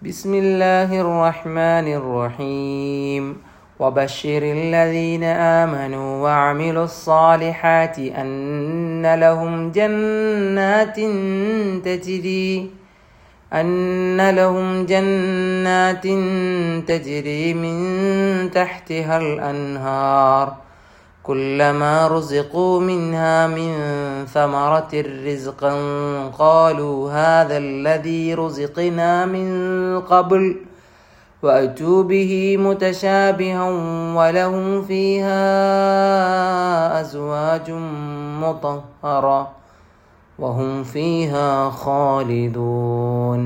بسم الله الرحمن الرحيم وبشر الذين آمنوا وعملوا الصالحات أن لهم جنات تجري أن لهم جنات تجري من تحتها الأنهار كلما رزقوا منها من ثمرة رزقا قالوا هذا الذي رزقنا من قبل وأتوا به متشابها ولهم فيها أزواج مطهرة وهم فيها خالدون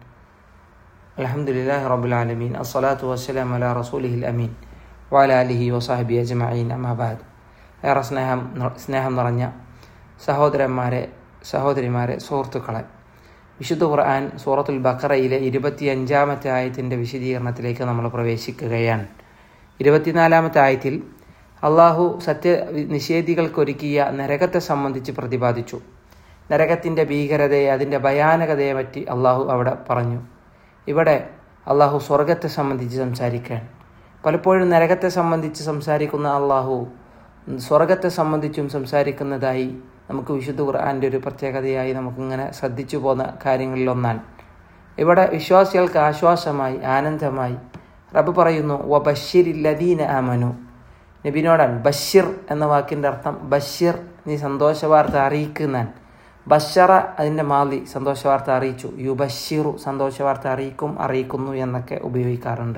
الحمد لله رب العالمين الصلاة والسلام على رسوله الأمين وعلى آله وصحبه أجمعين أما بعد ഏറെ സ്നേഹം സ്നേഹം നിറഞ്ഞ സഹോദരന്മാരെ സഹോദരിമാരെ സുഹൃത്തുക്കളെ വിശുദ്ധ ഖുർആൻ സൂറത്തുൽ ബക്കറയിലെ ഇരുപത്തിയഞ്ചാമത്തെ ആയത്തിൻ്റെ വിശദീകരണത്തിലേക്ക് നമ്മൾ പ്രവേശിക്കുകയാണ് ഇരുപത്തിനാലാമത്തെ ആയത്തിൽ അള്ളാഹു സത്യ നിഷേധികൾക്കൊരുക്കിയ നരകത്തെ സംബന്ധിച്ച് പ്രതിപാദിച്ചു നരകത്തിൻ്റെ ഭീകരതയെ അതിൻ്റെ ഭയാനകതയെ പറ്റി അള്ളാഹു അവിടെ പറഞ്ഞു ഇവിടെ അള്ളാഹു സ്വർഗത്തെ സംബന്ധിച്ച് സംസാരിക്കാൻ പലപ്പോഴും നരകത്തെ സംബന്ധിച്ച് സംസാരിക്കുന്ന അള്ളാഹു സ്വർഗത്തെ സംബന്ധിച്ചും സംസാരിക്കുന്നതായി നമുക്ക് വിശുദ്ധ ഖുർആാൻ്റെ ഒരു പ്രത്യേകതയായി നമുക്കിങ്ങനെ ശ്രദ്ധിച്ചു പോകുന്ന കാര്യങ്ങളിലൊന്നാണ് ഇവിടെ വിശ്വാസികൾക്ക് ആശ്വാസമായി ആനന്ദമായി റബ്ബ് പറയുന്നു വ ബഷീരില്ലദീന ആമനു നബിനോടാണ് ബഷീർ എന്ന വാക്കിൻ്റെ അർത്ഥം ബഷീർ നീ സന്തോഷവാർത്ത അറിയിക്കുന്നാൻ ബഷറ അതിൻ്റെ മാലി സന്തോഷവാർത്ത അറിയിച്ചു യു ബഷീറു സന്തോഷവാർത്ത അറിയിക്കും അറിയിക്കുന്നു എന്നൊക്കെ ഉപയോഗിക്കാറുണ്ട്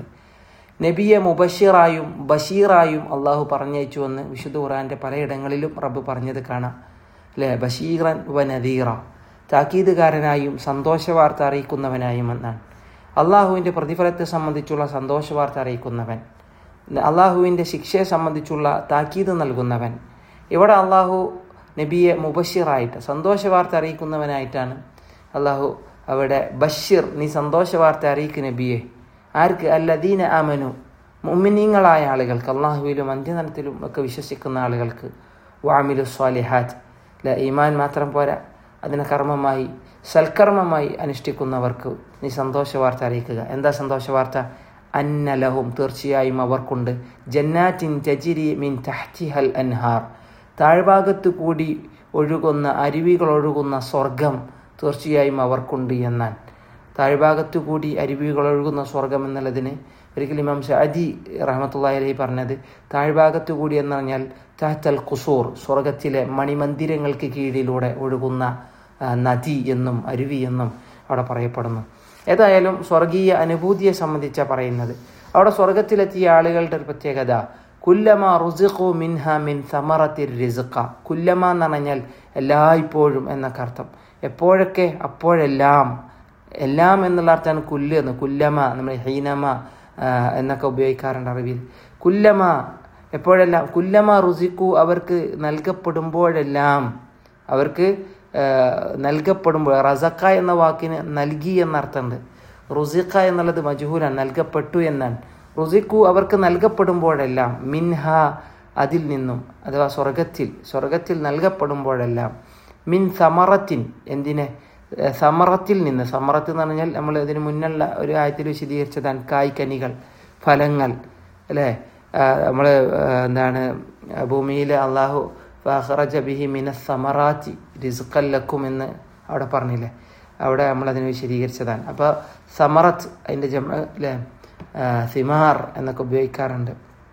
നബിയെ മുബഷീറായും ബഷീറായും അള്ളാഹു പറഞ്ഞയച്ചുവെന്ന് വിശുദ്ധ ഖുറാൻ്റെ പലയിടങ്ങളിലും റബ്ബ് പറഞ്ഞത് കാണാം അല്ലേ ബഷീറൻ വ നദീറ താക്കീതുകാരനായും സന്തോഷവാർത്ത അറിയിക്കുന്നവനായും എന്നാണ് അള്ളാഹുവിൻ്റെ പ്രതിഫലത്തെ സംബന്ധിച്ചുള്ള സന്തോഷവാർത്ത അറിയിക്കുന്നവൻ അള്ളാഹുവിൻ്റെ ശിക്ഷയെ സംബന്ധിച്ചുള്ള താക്കീത് നൽകുന്നവൻ ഇവിടെ അള്ളാഹു നബിയെ മുബഷീറായിട്ട് സന്തോഷവാർത്ത അറിയിക്കുന്നവനായിട്ടാണ് അള്ളാഹു അവിടെ ബഷീർ നീ സന്തോഷവാർത്ത അറിയിക്കും നബിയെ ആർക്ക് അല്ലദീന അമനു മുമ്മിനീങ്ങളായ ആളുകൾക്ക് അള്ളാഹുവിലും അന്ത്യനത്തിലും ഒക്കെ വിശ്വസിക്കുന്ന ആളുകൾക്ക് വാമിലു സ്വാലിഹാജ് അല്ല ഈമാൻ മാത്രം പോരാ അതിനെ കർമ്മമായി സൽക്കർമ്മമായി അനുഷ്ഠിക്കുന്നവർക്ക് നീ സന്തോഷവാർത്ത അറിയിക്കുക എന്താ സന്തോഷവാർത്ത അന്നലഹും തീർച്ചയായും അവർക്കുണ്ട് ജന്നാറ്റിൻ ജജിരി മിൻ തഹ്തിഹൽ അൻഹാർ താഴ്ഭാഗത്തു കൂടി ഒഴുകുന്ന അരുവികൾ ഒഴുകുന്ന സ്വർഗം തീർച്ചയായും അവർക്കുണ്ട് എന്നാൻ താഴ്ഭാഗത്തു കൂടി അരുവികൾ ഒഴുകുന്ന സ്വർഗം എന്നുള്ളതിന് ഒരിക്കലും ഇമാം ഷാജി റഹമത്തുള്ളി അലഹി പറഞ്ഞത് താഴ്ഭാഗത്തു കൂടി എന്ന് പറഞ്ഞാൽ താത്തൽ കുസൂർ സ്വർഗത്തിലെ മണിമന്ദിരങ്ങൾക്ക് കീഴിലൂടെ ഒഴുകുന്ന നദി എന്നും അരുവി എന്നും അവിടെ പറയപ്പെടുന്നു ഏതായാലും സ്വർഗീയ അനുഭൂതിയെ സംബന്ധിച്ചാണ് പറയുന്നത് അവിടെ സ്വർഗത്തിലെത്തിയ ആളുകളുടെ ഒരു പ്രത്യേകത കുല്ലമ റുസിഖു മിൻഹ മിൻ സമറത്തിർ റിസുക്ക കുല്ലമ എന്ന് പറഞ്ഞാൽ എല്ലായ്പ്പോഴും എന്നൊക്കെ അർത്ഥം എപ്പോഴൊക്കെ അപ്പോഴെല്ലാം എല്ലാം എന്നുള്ള അർത്ഥമാണ് കുല്ല് എന്ന് കുല്ലമ നമ്മൾ ഹീനമ എന്നൊക്കെ ഉപയോഗിക്കാറുണ്ട് അറിവിൽ കുല്ലമ എപ്പോഴെല്ലാം കുല്ലമ റുസിക്കു അവർക്ക് നൽകപ്പെടുമ്പോഴെല്ലാം അവർക്ക് നൽകപ്പെടുമ്പോൾ റസക്ക എന്ന വാക്കിന് നൽകി എന്നർത്ഥമുണ്ട് റുസിക്ക എന്നുള്ളത് മജുഹൂലാണ് നൽകപ്പെട്ടു എന്നാണ് റുസിക്കു അവർക്ക് നൽകപ്പെടുമ്പോഴെല്ലാം മിൻഹ അതിൽ നിന്നും അഥവാ സ്വർഗത്തിൽ സ്വർഗത്തിൽ നൽകപ്പെടുമ്പോഴെല്ലാം മിൻ സമറത്തിൻ എന്തിനെ സമറത്തിൽ നിന്ന് സമറത്ത് എന്ന് പറഞ്ഞാൽ നമ്മൾ ഇതിന് മുന്നുള്ള ഒരു ആയത്തിൽ വിശദീകരിച്ചതാണ് കായ്ക്കനികൾ ഫലങ്ങൾ അല്ലേ നമ്മൾ എന്താണ് ഭൂമിയിൽ അള്ളാഹു ഫഹറജ ബിഹി മിന സമറാത്തി റിസുക്കല്ലക്കും എന്ന് അവിടെ പറഞ്ഞില്ലേ അവിടെ നമ്മളതിനെ വിശദീകരിച്ചതാണ് അപ്പോൾ സമറത്ത് അതിൻ്റെ ജമ അല്ലേ സിമാർ എന്നൊക്കെ ഉപയോഗിക്കാറുണ്ട്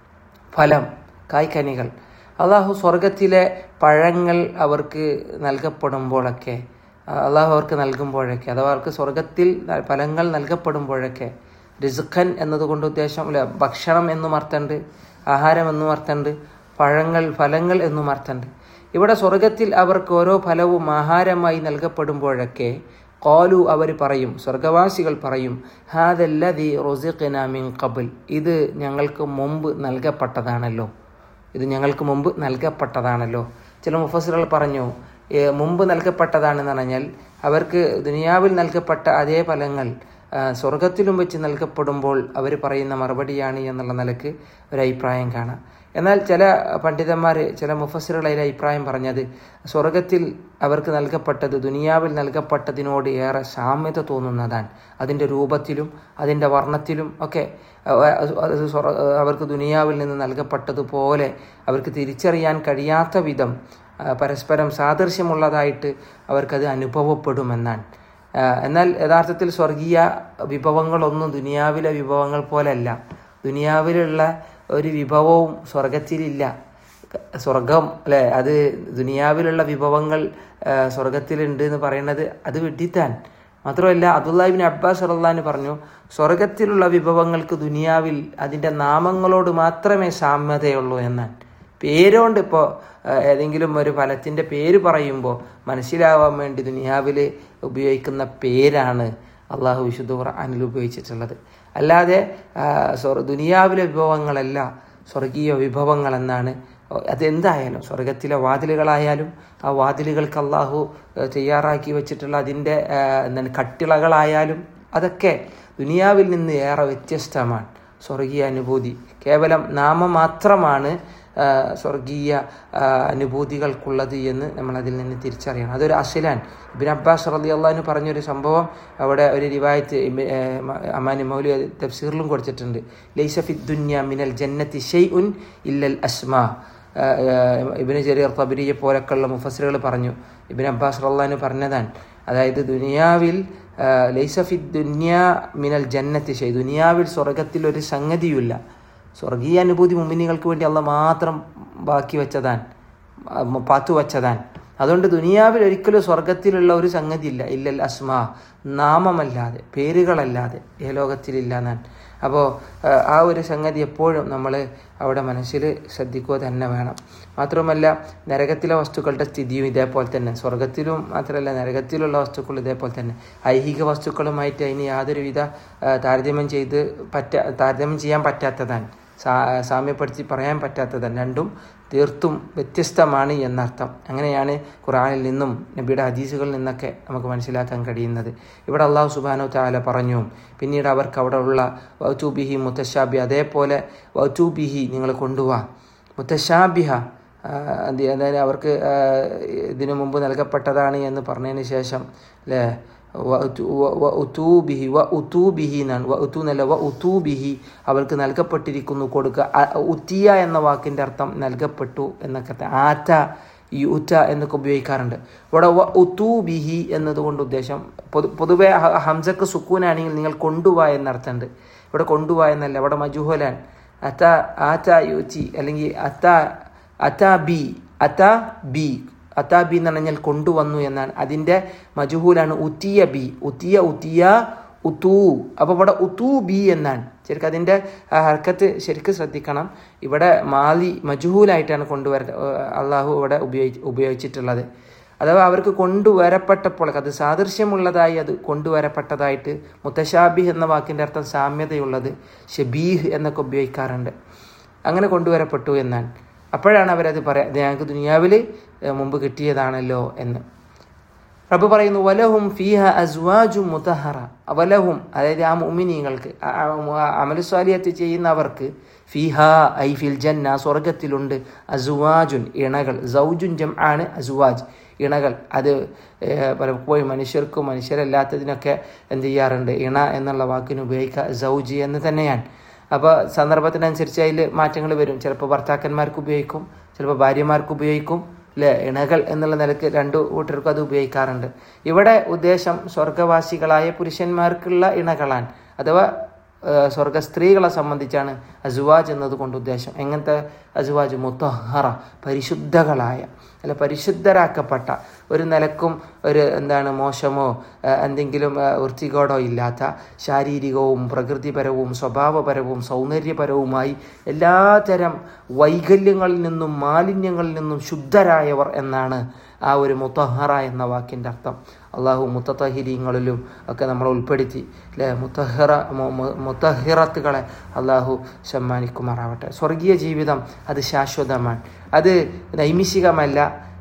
ഫലം കായ്ക്കനികൾ അള്ളാഹു സ്വർഗത്തിലെ പഴങ്ങൾ അവർക്ക് നൽകപ്പെടുമ്പോഴൊക്കെ അള്ളാഹു അവർക്ക് നൽകുമ്പോഴൊക്കെ അഥവാ അവർക്ക് സ്വർഗത്തിൽ ഫലങ്ങൾ നൽകപ്പെടുമ്പോഴൊക്കെ റിസുഖൻ എന്നതുകൊണ്ട് ഉദ്ദേശം അല്ല ഭക്ഷണം എന്നും അർത്ഥമുണ്ട് ആഹാരം എന്നും അർത്ഥമുണ്ട് പഴങ്ങൾ ഫലങ്ങൾ എന്നും അർത്ഥമുണ്ട് ഇവിടെ സ്വർഗത്തിൽ അവർക്ക് ഓരോ ഫലവും ആഹാരമായി നൽകപ്പെടുമ്പോഴൊക്കെ കോലു അവർ പറയും സ്വർഗവാസികൾ പറയും ഹാദല്ലതി റൊസിഖിന മിൻ കബിൽ ഇത് ഞങ്ങൾക്ക് മുമ്പ് നൽകപ്പെട്ടതാണല്ലോ ഇത് ഞങ്ങൾക്ക് മുമ്പ് നൽകപ്പെട്ടതാണല്ലോ ചില മുഫസിറുകൾ പറഞ്ഞു മുമ്പ് നൽകപ്പെട്ടതാണെന്ന് പറഞ്ഞാൽ അവർക്ക് ദുനിയാവിൽ നൽകപ്പെട്ട അതേ ഫലങ്ങൾ ആ, സ്വർഗത്തിലും വെച്ച് നൽകപ്പെടുമ്പോൾ അവർ പറയുന്ന മറുപടിയാണ് എന്നുള്ള നിലക്ക് ഒരു അഭിപ്രായം കാണാം എന്നാൽ ചില പണ്ഡിതന്മാർ ചില മുഫസിറുകൾ അതിൽ അഭിപ്രായം പറഞ്ഞത് സ്വർഗത്തിൽ അവർക്ക് നൽകപ്പെട്ടത് ദുനിയാവിൽ നൽകപ്പെട്ടതിനോട് ഏറെ സാമ്യത തോന്നുന്നതാണ് അതിൻ്റെ രൂപത്തിലും അതിൻ്റെ വർണ്ണത്തിലും ഒക്കെ അഹ് അത് സ്വർ- അവർക്ക് ദുനിയാവിൽ നിന്ന് നൽകപ്പെട്ടതുപോലെ അവർക്ക് തിരിച്ചറിയാൻ കഴിയാത്ത വിധം ആ, പരസ്പരം സാദൃശ്യമുള്ളതായിട്ട് അവർക്കത് അനുഭവപ്പെടുമെന്നാണ് ആ, എന്നാൽ യഥാർത്ഥത്തിൽ സ്വർഗീയ വിഭവങ്ങളൊന്നും ദുനിയാവിലെ വിഭവങ്ങൾ പോലെയല്ല ദുനിയാവിലുള്ള ഒരു വിഭവവും സ്വർഗത്തിലില്ല സ്വർഗം അല്ലെ അത് ദുനിയാവിലുള്ള വിഭവങ്ങൾ ആ, സ്വർഗത്തിലുണ്ട് എന്ന് പറയുന്നത് അത് വിഡിത്താൻ മാത്രമല്ല അബ്ദുല്ലാഹിബിൻ അബ്ബാസ് റഹ്ലാന് പറഞ്ഞു സ്വർഗത്തിലുള്ള വിഭവങ്ങൾക്ക് ദുനിയാവിൽ അതിൻ്റെ നാമങ്ങളോട് മാത്രമേ സാമ്യതയുള്ളൂ എന്നാണ് പേരുകൊണ്ട് ഇപ്പോൾ ഏതെങ്കിലും ഒരു ഫലത്തിൻ്റെ പേര് പറയുമ്പോൾ മനസ്സിലാവാൻ വേണ്ടി ദുനിയാവിൽ ഉപയോഗിക്കുന്ന പേരാണ് അള്ളാഹു വിശുദ്ധ ഖുർആനിൽ ഉപയോഗിച്ചിട്ടുള്ളത് അല്ലാതെ ആ, സ്വർ- ദുനിയാവിലെ വിഭവങ്ങളല്ല സ്വർഗീയ വിഭവങ്ങൾ എന്നാണ് അതെന്തായാലും സ്വർഗത്തിലെ വാതിലുകളായാലും ആ വാതിലുകൾക്ക് അള്ളാഹു ഏഹ്, തയ്യാറാക്കി വെച്ചിട്ടുള്ള അതിൻ്റെ ഏഹ്, എന്താണ് കട്ടിളകളായാലും അതൊക്കെ ദുനിയാവിൽ നിന്ന് ഏറെ വ്യത്യസ്തമാണ് സ്വർഗീയ അനുഭൂതി കേവലം നാമം മാത്രമാണ് ആ, സ്വർഗീയ ആ, അനുഭൂതികൾക്കുള്ളത് എന്ന് നമ്മൾ അതിൽ നിന്ന് തിരിച്ചറിയണം അതൊരു അസിലാൻ ഇബിൻ അബ്ബാസ് റലി അള്ളഹാന് പറഞ്ഞൊരു സംഭവം അവിടെ ഒരു റിവായത്ത് ഇബ്- ഏ, മ- അമാനി മൗലി തഫ്സീറിലും കൊടുത്തിട്ടുണ്ട് ലൈസഫി ദുന്യ മിനൽ ജന്നത്തി ഷെയ് ഉൻ ഇല്ലൽ അസ്മാ ആ, ആ, ഇബിന് ജരീർ തബരിയെ പോലൊക്കെയുള്ള മുഫസറുകൾ പറഞ്ഞു ഇബിൻ അബ്ബാസ് റള്ളാന് പറഞ്ഞതാണ് അതായത് ദുനിയാവിൽ ആ, ലൈസഫി ദുന്യ മിനൽ ജന്നത്തി ഷെയ് ദുനിയാവിൽ സ്വർഗത്തിൽ ഒരു സംഗതിയുമില്ല സ്വർഗീയ അനുഭൂതി മുമ്മിനികൾക്ക് വേണ്ടി അള്ള മാത്രം ബാക്കി വെച്ചതാൻ പാത്തു വെച്ചതാൻ അതുകൊണ്ട് ദുനിയാവിൽ ഒരിക്കലും സ്വർഗത്തിലുള്ള ഒരു സംഗതി ഇല്ല ഇല്ലൽ അസ്മാ നാമമല്ലാതെ പേരുകളല്ലാതെ ഏ ലോകത്തിലില്ല എന്നാൻ അപ്പോൾ ആ ഒരു സംഗതി എപ്പോഴും നമ്മൾ അവിടെ മനസ്സിൽ ശ്രദ്ധിക്കുക തന്നെ വേണം മാത്രമല്ല നരകത്തിലെ വസ്തുക്കളുടെ സ്ഥിതിയും ഇതേപോലെ തന്നെ സ്വർഗത്തിലും മാത്രമല്ല നരകത്തിലുള്ള വസ്തുക്കൾ ഇതേപോലെ തന്നെ ഐഹിക വസ്തുക്കളുമായിട്ട് അതിന് യാതൊരുവിധ ആ, താരതമ്യം ചെയ്ത് പറ്റ താരതമ്യം ചെയ്യാൻ പറ്റാത്തതാണ് സാ സാമ്യപ്പെടുത്തി പറയാൻ പറ്റാത്തതാണ് രണ്ടും തീർത്തും വ്യത്യസ്തമാണ് എന്നർത്ഥം അങ്ങനെയാണ് ഖുറാനിൽ നിന്നും നബിയുടെ ഹദീസുകളിൽ നിന്നൊക്കെ നമുക്ക് മനസ്സിലാക്കാൻ കഴിയുന്നത് ഇവിടെ അള്ളാഹു സുബാനു താല പറഞ്ഞു പിന്നീട് അവർക്ക് അവിടെ ഉള്ള വൗത്തൂബിഹി മുത്തശാബി അതേപോലെ വൗത്തൂബിഹി നിങ്ങൾ കൊണ്ടുപോവാ മുത്തശാബിഹ ആ, അത് അതായത് അവർക്ക് ആ, ഇതിനു മുമ്പ് നൽകപ്പെട്ടതാണ് എന്ന് പറഞ്ഞതിന് ശേഷം അല്ലേ ഉത്തൂബിഹി വ ഉത്തൂബിഹി എന്നാണ് വ ഉത്തു എന്നല്ല വ ഉത്തൂബിഹി അവർക്ക് നൽകപ്പെട്ടിരിക്കുന്നു കൊടുക്കുക അ- ഉത്തിയ എന്ന വാക്കിൻ്റെ അർത്ഥം നൽകപ്പെട്ടു എന്നൊക്കെ ത- ആറ്റ ഈ ഉറ്റ എന്നൊക്കെ ഉപയോഗിക്കാറുണ്ട് ഇവിടെ വ ഉത്തൂബിഹി എന്നതുകൊണ്ട് ഉദ്ദേശം പൊതു പൊതുവെ ഹ- ഹംസക്ക് സുക്കൂനാണെങ്കിൽ നിങ്ങൾ കൊണ്ടുപോവാ എന്നർത്ഥമുണ്ട് ഇവിടെ കൊണ്ടുപോവാ എന്നല്ല ഇവിടെ മജുഹോലാൻ അത്ത ആറ്റ യുച്ചി അല്ലെങ്കിൽ അത്ത അത്ത ബി അത്ത ബി അത്ത ബി എന്ന് പറഞ്ഞാൽ കൊണ്ടുവന്നു എന്നാണ് അതിൻ്റെ മജുഹൂലാണ് ഉത്തിയ ബി ഉത്തിയ ഉത്തിയ ഉത്തൂ അപ്പോൾ ഇവിടെ ഉത്തൂ ബി എന്നാണ് ശരിക്കും അതിൻ്റെ ആ ഹർക്കത്ത് ശരിക്കും ശ്രദ്ധിക്കണം ഇവിടെ മാലി മജുഹൂലായിട്ടാണ് കൊണ്ടുവര അള്ളാഹു ഇവിടെ ഉപയോഗി ഉപയോഗിച്ചിട്ടുള്ളത് അഥവാ അവർക്ക് കൊണ്ടുവരപ്പെട്ടപ്പോൾ അത് സാദൃശ്യമുള്ളതായി അത് കൊണ്ടുവരപ്പെട്ടതായിട്ട് മുത്തശാബിഹ് എന്ന വാക്കിൻ്റെ അർത്ഥം സാമ്യതയുള്ളത് ഷബീഹ് എന്നൊക്കെ ഉപയോഗിക്കാറുണ്ട് അങ്ങനെ കൊണ്ടുവരപ്പെട്ടു എന്നാണ് അപ്പോഴാണ് അവരത് പറയാ ഇത് ഞങ്ങൾക്ക് ദുനിയാവിൽ ഏഹ്, മുമ്പ് കിട്ടിയതാണല്ലോ എന്ന് റബ്ബ് പറയുന്നു വലഹും ഫീഹ അസ്വാജു മുതഹറ വലഹും അതായത് ആ മുമിനീങ്ങൾക്ക് അമലുസ്വാലിയത്ത് ചെയ്യുന്നവർക്ക് ഫീഹ ഐ ഫിൽ ജന്ന സ്വർഗത്തിലുണ്ട് അസുവാജുൻ ഇണകൾ സൗജുൻ ജം ആണ് അസുവാജ് ഇണകൾ അത് ഏഹ്, പലപ്പോഴും മനുഷ്യർക്കും മനുഷ്യരല്ലാത്തതിനൊക്കെ എന്ത് ചെയ്യാറുണ്ട് ഇണ എന്നുള്ള വാക്കിന് ഉപയോഗിക്കുക സൗജി എന്ന് തന്നെയാണ് അപ്പോൾ സന്ദർഭത്തിനനുസരിച്ച് അതിൽ മാറ്റങ്ങൾ വരും ചിലപ്പോൾ ഭർത്താക്കന്മാർക്ക് ഉപയോഗിക്കും ചിലപ്പോൾ ഭാര്യമാർക്ക് ഉപയോഗിക്കും അല്ലേ ഇണകൾ എന്നുള്ള നിലക്ക് രണ്ടു കൂട്ടർക്കും അത് ഉപയോഗിക്കാറുണ്ട് ഇവിടെ ഉദ്ദേശം സ്വർഗവാസികളായ പുരുഷന്മാർക്കുള്ള ഇണകളാണ് അഥവാ ഏഹ്, സ്വർഗ സ്ത്രീകളെ സംബന്ധിച്ചാണ് അസുവാജ് എന്നതുകൊണ്ട് ഉദ്ദേശം എങ്ങനത്തെ അസുവാജ് മുത്തഹറ പരിശുദ്ധകളായ അല്ല പരിശുദ്ധരാക്കപ്പെട്ട ഒരു നിലക്കും ഒരു എന്താണ് മോശമോ ഏഹ്, എന്തെങ്കിലും ഏഹ്, വൃത്തികേടോ ഇല്ലാത്ത ശാരീരികവും പ്രകൃതിപരവും സ്വഭാവപരവും സൗന്ദര്യപരവുമായി എല്ലാതരം വൈകല്യങ്ങളിൽ നിന്നും മാലിന്യങ്ങളിൽ നിന്നും ശുദ്ധരായവർ എന്നാണ് ആ ഒരു മുത്തഹറ എന്ന വാക്കിൻ്റെ അർത്ഥം അള്ളാഹു മുത്തഹിരിങ്ങളിലും ഒക്കെ നമ്മൾ ഉൾപ്പെടുത്തി അല്ലേ മുത്തഹിറ മു- മു- മുത്തഹിറത്തുകളെ അള്ളാഹു സമ്മാനിക്കുമാറാവട്ടെ സ്വർഗീയ ജീവിതം അത് ശാശ്വതമാണ് അത് നൈമിഷികമല്ല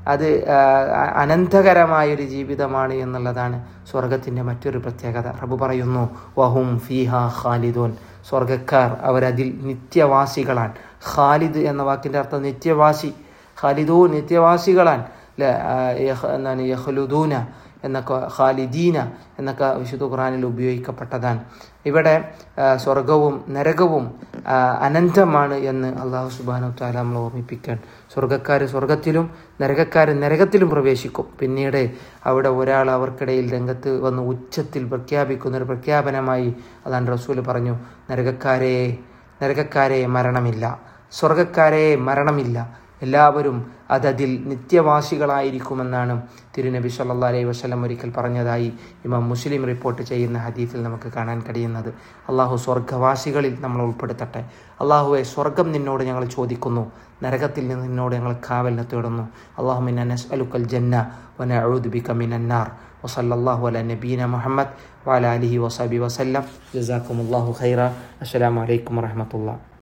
അത് ആ, അനന്തകരമായൊരു ജീവിതമാണ് എന്നുള്ളതാണ് സ്വർഗത്തിൻ്റെ മറ്റൊരു പ്രത്യേകത റബ്ബ് പറയുന്നു വഹും ഫീഹ ഖാലിദൂൻ സ്വർഗക്കാർ അവരതിൽ നിത്യവാസികളാണ് ഖാലിദ് എന്ന വാക്കിൻ്റെ അർത്ഥം നിത്യവാസി ഖാലിദൂ നിത്യവാസികളാൻ ല- ആ, യഹ് എന്താണ് യഹ്ലുദൂന എന്നൊക്കെ ഖാലിദീന എന്നൊക്കെ വിശുദ്ധ ഖുറാനിൽ ഉപയോഗിക്കപ്പെട്ടതാണ് ഇവിടെ ആ, സ്വർഗവും നരകവും ആ, അനന്തമാണ് എന്ന് അള്ളാഹു സുബാനു താല നമ്മൾ ഓർമ്മിപ്പിക്കാൻ സ്വർഗക്കാർ സ്വർഗത്തിലും നരകക്കാർ നരകത്തിലും പ്രവേശിക്കും പിന്നീട് അവിടെ ഒരാൾ അവർക്കിടയിൽ രംഗത്ത് വന്ന് ഉച്ചത്തിൽ പ്രഖ്യാപിക്കുന്ന ഒരു പ്രഖ്യാപനമായി അതാണ് റസൂൽ പറഞ്ഞു നരകക്കാരെ നരകക്കാരെ മരണമില്ല സ്വർഗക്കാരെ മരണമില്ല എല്ലാവരും അതതിൽ നിത്യവാസികളായിരിക്കുമെന്നാണ് തിരുനബി സല്ലാ അലൈഹി വസ്ലം ഒരിക്കൽ പറഞ്ഞതായി ഇമാം മുസ്ലിം റിപ്പോർട്ട് ചെയ്യുന്ന ഹദീത്തിൽ നമുക്ക് കാണാൻ കഴിയുന്നത് അള്ളാഹു സ്വർഗവാസികളിൽ നമ്മൾ ഉൾപ്പെടുത്തട്ടെ അള്ളാഹുവെ സ്വർഗം നിന്നോട് ഞങ്ങൾ ചോദിക്കുന്നു നരകത്തിൽ നിന്ന് നിന്നോട് ഞങ്ങൾ കാവലിനെ തേടുന്നു അള്ളാഹു മിന്ന നസ്അലുക്കൽ ജന്ന വനഊദു ബിക മിനന്നാർ വസല്ലല്ലാഹു അല നബീന മുഹമ്മദ് വഅല ആലിഹി വസഹബി വസല്ലം ജസാക്കുമുല്ലാഹു ഖൈറ അസ്സലാമു അലൈക്കും വറഹ്മത്തുള്ളാഹി